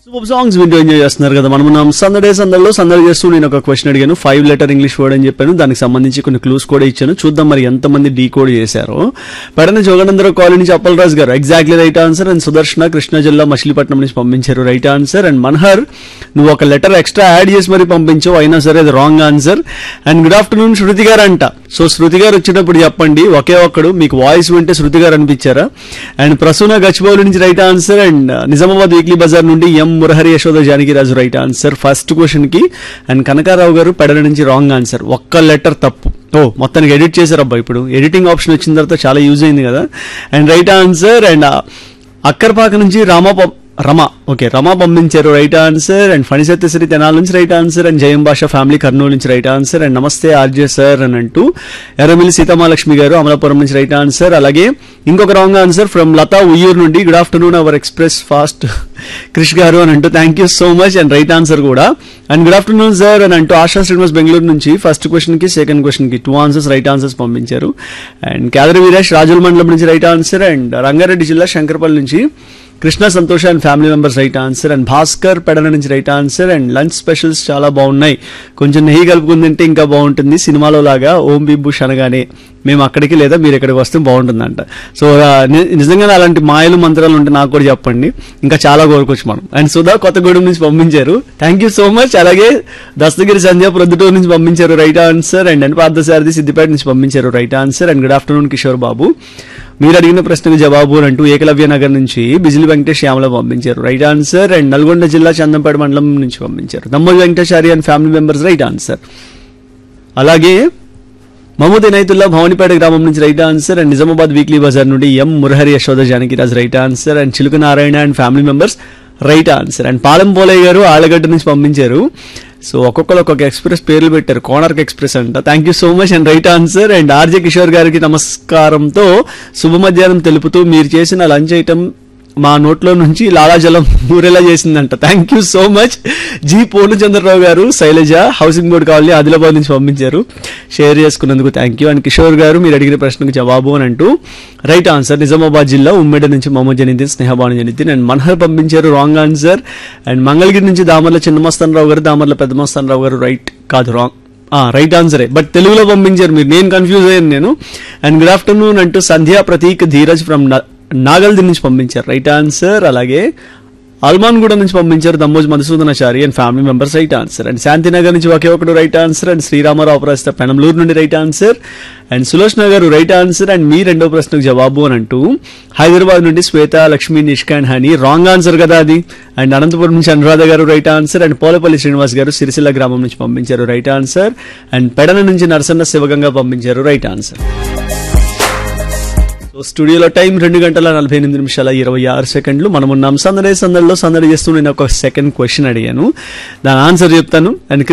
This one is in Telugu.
సూపర్ సాంగ్స్ వింటూ ఎంజాయ్ చేస్తున్నారు కదా మనం మనం సందడే సందడిలో సందడి చేస్తూ నేను ఒక క్వశ్చన్ అడిగాను ఫైవ్ లెటర్ ఇంగ్లీష్ వర్డ్ అని చెప్పాను దానికి సంబంధించి కొన్ని క్లూస్ కూడా ఇచ్చాను చూద్దాం మరి ఎంతమంది డీ కోడ్ చేశారో పడన జోగనందర కాలనీ నుంచి Appalaraju garu exactly right answer and Sudarshana Krishna జిల్లా మచిలీపట్నం నుంచి పంపించారు రైట్ ఆన్సర్ అండ్ మన్హర్ నువ్వు ఒక లెటర్ ఎక్స్ట్రా యాడ్ చేసి మరి పంపించావు అయినా సరే అది wrong answer and good afternoon Shruti garu అంట సో శృతి గారు వచ్చినప్పుడు చెప్పండి ఒకే ఒక్కడు మీకు వాయిస్ వింటే శృతి గారు అనిపించారా అండ్ ప్రసూన గచ్చిబౌలి నుంచి right answer and Nizamabad weekly bazaar నుండి M Murahari Yashoda Janaki Raju right answer first question కి అండ్ కనకారావు గారు పెడల నుంచి రాంగ్ ఆన్సర్ ఒక్క లెటర్ తప్పు ఓ మొత్తానికి ఎడిట్ చేశారు అబ్బా ఇప్పుడు ఎడిటింగ్ ఆప్షన్ వచ్చిన తర్వాత చాలా యూజ్ అయింది కదా and right answer and Akkarpaka నుంచి రామ పం- రమ ఓకే రమ పంపించారు right answer and Phanisatyasri Tenala నుంచి right answer and Jayam Bhasha family Kurnool నుంచి రైట్ ఆన్సర్ అండ్ నమస్తే ఆర్జే సార్ అని అంటూ ఎర్రమిల్లి సీతామహాలక్ష్మి గారు అమలాపురం నుంచి రైట్ ఆన్సర్ అలాగే ఇంకొక wrong answer from Latha Uyyuru నుండి good afternoon our express fast Krish garu అని అంటూ thank you so much and right answer కూడా అండ్ గుడ్ ఆఫ్టర్నూన్ సార్ అని అంటూ ఆశా శ్రీనివాస్ బెంగళూరు నుంచి ఫస్ట్ క్వశ్చన్ కి సెకండ్ క్వశ్చన్ కి టూ ఆన్సర్స్ రైట్ ఆన్సర్స్ పంపించారు అండ్ కేదరి వీరేష్ రాజుల మండలం నుంచి రైట్ ఆన్సర్ అండ్ రంగారెడ్డి జిల్లా శంకరపల్లి నుంచి Krishna Santosh and family members right answer and Bhaskar Pedala నుంచి right answer and lunch specials చాలా బాగున్నాయి కొంచెం నెయ్యి కలుపుకుని తింటే ఇంకా బాగుంటుంది సినిమాలో లాగా ఓం బిబ్బుష్ అనగానే మేము అక్కడికి లేదా మీరు ఇక్కడికి వస్తే బాగుంటుందంట సో ఆ, ని- నిజంగానే అలాంటి మాయలు మంత్రాలు ఉంటే నాకు కూడా చెప్పండి ఇంకా చాలా కోరుకోవచ్చు మనం అండ్ సుధా కొత్తగూడెం నుంచి పంపించారు థ్యాంక్ యూ సో మచ్ అలాగే దస్తగిరి సంధ్య ప్రొద్దుటూరు నుంచి పంపించారు right answer and N Parthasarathi Siddipet నుంచి పంపించారు right answer and good afternoon Kishore Babu మీరు అడిగిన ప్రశ్నకు జవాబు అని అంటూ ఏకలవ్య నగర్ నుంచి బిజిలి వెంకటేష్ శ్యామల పంపించారు రైట్ ఆన్సర్ అండ్ నల్గొండ జిల్లా చందంపేట మండలం నుంచి పంపించారు Dammoju Venkateshari and family members right answer అలాగే మహమూద్ ఇనైతుల్లా భవానీపేట గ్రామం నుంచి right answer and Nizamabad weekly bazaar నుండి M Murahari Yashoda Janakiraj right answer and Chiluka Narayana and family members right answer and Palem Polaiah garu Allagadda నుంచి పంపించారు సో ఒక్కొక్కరు ఒక్కొక్క ఎక్స్ప్రెస్ పేర్లు పెట్టారు కోనర్క్ ఎక్స్ప్రెస్ అంట thank you so much and right answer and RJ Kishore గారికి నమస్కారంతో శుభ మధ్యాహ్నం తెలుపుతూ మీరు చేసిన లంచ్ ఐటమ్ మా నోట్లో నుంచి లాలాజలం ఊరేలా చేసిందంట thank you so much G Purnachandrarao garu Sailaja housing board colony Adilabad నుంచి పంపించారు షేర్ చేసుకున్నందుకు థ్యాంక్ యూ అండ్ కిషోర్ గారు మీరు అడిగిన ప్రశ్నకు జవాబు అని అంటూ రైట్ ఆన్సర్ నిజామాబాద్ జిల్లా ఉమ్మడి నుంచి మహమ్మద్ జనిద్దీన్ స్నేహబాను జనిద్దీన్ అండ్ మన్హర్ పంపించారు రాంగ్ ఆన్సర్ అండ్ మంగళగిరి నుంచి దామర్ల చిన్నమస్తాన్ రావు గారు దామర్ల పెద్దమస్తాన్ రావు గారు రైట్ కాదు రాంగ్ రైట్ ఆన్సరే బట్ తెలుగులో పంపించారు మీరు నేను కన్ఫ్యూజ్ అయ్యాను నేను అండ్ గుడ్ ఆఫ్టర్నూన్ అంటూ సంధ్యా ప్రతీక్ ధీరజ్ ఫ్రమ్ నాగల్ది నుంచి పంపించారు రైట్ ఆన్సర్ అలాగే అల్మాన్గూడ నుంచి పంపించారు Dammoj Madhusudanachari and family members right answer and Shantinagar నుంచి ఒకే ఒకడు రైట్ ఆన్సర్ అండ్ శ్రీరామారావు ప్రస్తుత పెనంలూరు నుండి రైట్ ఆన్సర్ అండ్ సులోచన గారు రైట్ ఆన్సర్ అండ్ మీ రెండో ప్రశ్నకు జవాబు అని అంటూ హైదరాబాద్ నుండి Shweta Lakshmi Nishka and Honey wrong answer కదా అది అండ్ అనంతపురం నుంచి Anuradha garu right answer and Polapalli Srinivas garu Sircilla గ్రామం నుంచి పంపించారు రైట్ ఆన్సర్ అండ్ పెడన నుంచి నరసన్న శివగంగా పంపించారు రైట్ ఆన్సర్ సో స్టూడియోలో టైం రెండు గంటల నలభై ఎనిమిది నిమిషాల ఇరవై ఆరు సెకండ్లు మనం ఉన్నాం సందడి సందడిలో సందడి చేస్తూ నేను ఒక సెకండ్ క్వశ్చన్ అడిగాను దాని ఆన్సర్ చెప్తాను అండ్